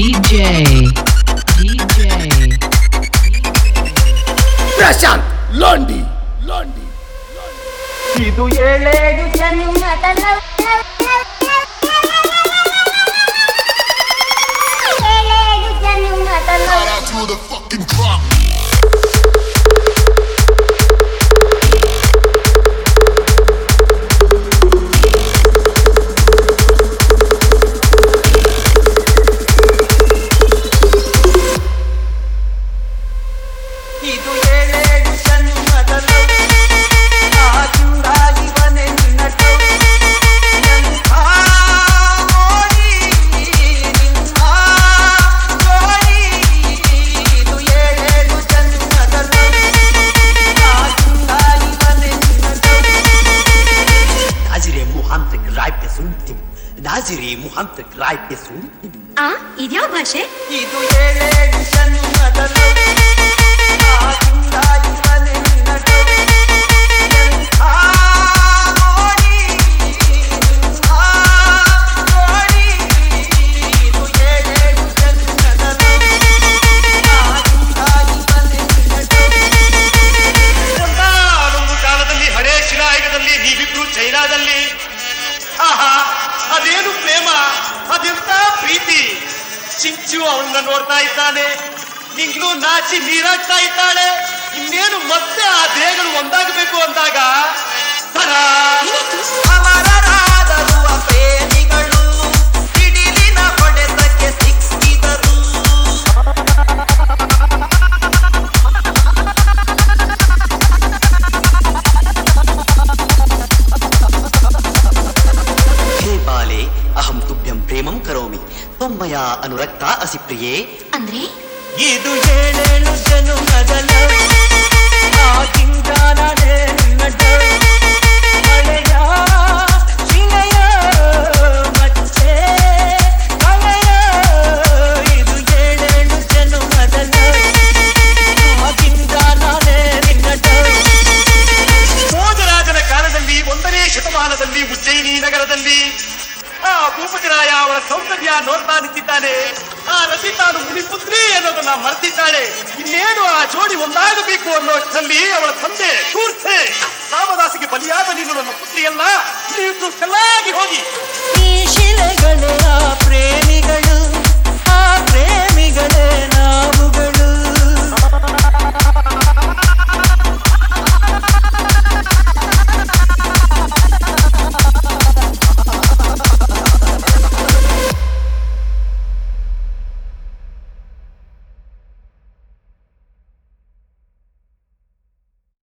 DJ. DJ. Prashant ಲೋಂಡಿ ಲೋಂಡಿ ಇದು ಏಳೇಳು ಜನ್ಮದ ಏಳೇಳು ಜನ್ಮದ ಇದು ಏಳೇಳು ಜನ್ಮದ ಆಗಿಂದ ಇವನೇ ನಿನ್ನ ಎಂಥ ಮೋಡಿ ನಿನ್ನ ಜೋಡಿ ಇದು ಏಳೇಳು ಜನ್ಮದ ಆಗಿಂದ ಇವನೇ ನಿನ್ನ ناظري محمد رايب تسونتم ناظري محمد رايب تسونتم ಆ ಇದ್ಯಾವ ಭಾಷೆ ಇದು ಏಳೇಳು ಜನ್ಮದ ಆಗಿಂದ ಇವನೇ ನಿನ್ನ ಎಂಥ ಮೋಡಿ ನಿನ್ನ ಜೋಡಿ ಇದು ಏಳೇಳು ಜನ್ಮದ ಆಗಿಂದ ಇವನೇ ನಿನ್ನ ಒಂದಾನೊಂದು ಕಾಲದಲ್ಲಿ ಹಳೆ ಶಿಲಾಯುಗದಲ್ಲಿ ನೀವಿಬ್ರು ಚೈನಾದಲ್ಲಿ ಆಹಾ ಅದೇನು ಪ್ರೇಮ ಅದೆಂತ ಪ್ರೀತಿ ಚಿಂಚು ಅವನ್ನ ನೋಡ್ತಾ ಇದ್ದಾನೆ ನಿಂಗ್ಲು ನಾಚಿ ನೀರಾಗ್ತಾ ಇದ್ದಾಳೆ ಇನ್ನೇನು ಮತ್ತೆ ಆ ದೇಹಗಳು ಒಂದಾಗಬೇಕು ಅಂದಾಗ ತರಾ ಅಮರರಾದರು ಪ್ರೇಮಿಗಳು ಸಿಡಿಲಿನ ಹೊಡೆತಕ್ಕೆ ಸಿಕ್ಕಿದರು हे बाले अहं तुभ्यं प्रेमं करोमि त्वं मया अनुरक्ता असि प्रिये ಅಂದ್ರೆ ಇದು ಏಳೇಳು ಜನುಮದಲ ಆಗಿಂದ ನಾನೇ ನಿನ್ನಡ ಹಳೆಯ ಚಿನ್ನಯ ಮಚ್ಚೆ ಹಳೆಯ ಇದು ಏಳೇಳು ಜನುಮದಲ ಆಗಿಂದ ನಾನೇ ನಿನ್ನಡ ಭೋಜರಾಜನ ಕಾಲದಲ್ಲಿ ಒಂದನೇ ಶತಮಾನದಲ್ಲಿ ಉಜ್ಜಯಿನಿ ನಗರದಲ್ಲಿ ಆ ಭೂಪತಿರಾಯ ಅವಳ ಸೌಂದರ್ಯ ನೋಡ್ತಾ ನಿಂತಿದ್ದಾನೆ ಆ ರತಿ ತಾನು ಮುನಿಪುತ್ರಿ ಅನ್ನೋದನ್ನ ಮರೆತಿದ್ದಾಳೆ ಇನ್ನೇನು ಆ ಜೋಡಿ ಒಂದಾಗಬೇಕು ಅನ್ನೋಷ್ಟರಲ್ಲಿ ಅವಳ ತಂದೆ ಕೂರ್ಸೆ ರಾಮದಾಸಿಗೆ ಬಲಿಯಾದ ನೀನು ನನ್ನ ಪುತ್ರಿಯಲ್ಲ ನೀವು ಚೆನ್ನಾಗಿ ಹೋಗಿ ಈ ಶಿಲೆಗಳೇ